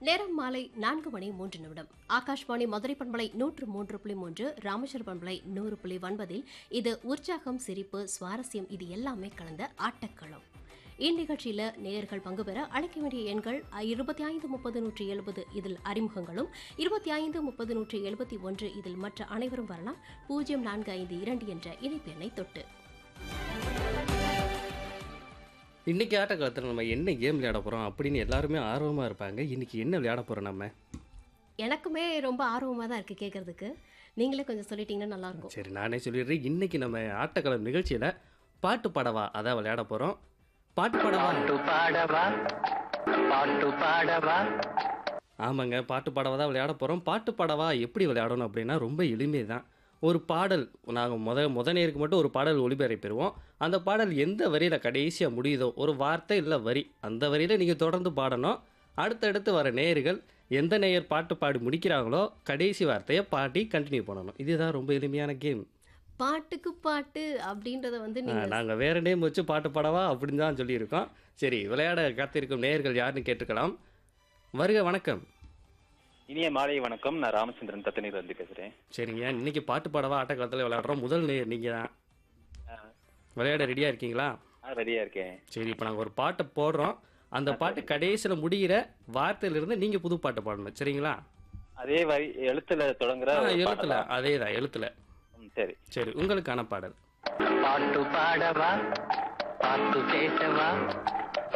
நேரம் மாலை நான்கு மணி மூன்று நிமிடம் ஆகாஷ்வாணி மதுரை பண்பலை நூற்று மூன்று புள்ளி மூன்று ராமேஸ்வர பண்பலை நூறு புள்ளி ஒன்பதில் இது உற்சாகம் சிரிப்பு சுவாரஸ்யம் இது எல்லாமே கலந்த ஆட்டக்களம் இந்நிகழ்ச்சியில நேயர்கள் பங்கு பெற அழைக்க வேண்டிய எண்கள் இருபத்தி ஐந்து முப்பது நூற்றி எழுபது இதில் அறிமுகங்களும் இருபத்தி ஐந்து முப்பது நூற்றி எழுபத்தி ஒன்று இதில் மற்ற அனைவரும் வரலாம் பூஜ்ஜியம் நான்கு ஐந்து இரண்டு என்ற இணைப்பு எண்ணை தொட்டு இன்னைக்கு ஆட்டக்காலத்தில் நம்ம என்ன கேம் விளையாட போகிறோம் அப்படின்னு எல்லாருமே ஆர்வமாக இருப்பாங்க இன்னைக்கு என்ன விளையாட போகிறோம் நம்ம எனக்குமே ரொம்ப ஆர்வமாக தான் இருக்குது கேட்கறதுக்கு நீங்களே கொஞ்சம் சொல்லிட்டீங்கன்னா நல்லா இருக்கும் சரி நானே சொல்லிடுறேன் இன்னைக்கு நம்ம ஆட்டக்களம் நிகழ்ச்சியில் பாட்டு பாடவா அதான் விளையாட போகிறோம் பாட்டு பாடவா பாட்டு பாடவா பாட்டு பாடவா ஆமாங்க பாட்டு பாடவா தான் விளையாட போகிறோம் பாட்டு பாடவா எப்படி விளையாடணும் அப்படின்னா ரொம்ப எளிமை தான் ஒரு பாடல் நாங்கள் முத முத நேருக்கு மட்டும் ஒரு பாடல் ஒளிபரப்பிடுவோம் அந்த பாடல் எந்த வரியில் கடைசியாக முடியுதோ ஒரு வார்த்தை இல்லை வரி அந்த வரியில் நீங்கள் தொடர்ந்து பாடணும் அடுத்தடுத்து வர நேயர்கள் எந்த நேயர் பாட்டு பாடி முடிக்கிறாங்களோ கடைசி வார்த்தையை பாடி கண்டினியூ பண்ணணும் இதுதான் ரொம்ப எளிமையான கேம் பாட்டுக்கு பாட்டு அப்படின்றத வந்து நீங்க நாங்கள் வேறு நேம் வச்சு பாட்டு பாடவா அப்படின்னு தான் சொல்லியிருக்கோம் சரி விளையாட காத்திருக்கும் நேயர்கள் யாருன்னு கேட்டுக்கலாம் வருக வணக்கம் இனிய மாலை வணக்கம் நான் ராமச்சந்திரன் தத்தனீர் வந்து பேசுறேன் சரிங்க இன்னைக்கு பாட்டு பாடவா ஆட்டக்காலத்தில் விளையாடுறோம் முதல் நேயர் நீங்கள் தான் விளையாட ரெடியாக இருக்கீங்களா ரெடியா இருக்கேன் சரி இப்போ நாங்கள் ஒரு பாட்டை போடுறோம் அந்த பாட்டு கடைசியில் முடிகிற வார்த்தையிலிருந்து நீங்கள் புது பாட்டு பாடணும் சரிங்களா அதே வரி எழுத்துல தொடங்குற ஆ, ஒரு எழுத்துல பாடலா? அதே தான் எழுத்துல ம், சரி சரி உங்களுக்கான பாடல் பாட்டு பாடவா பாட்டு பேசவா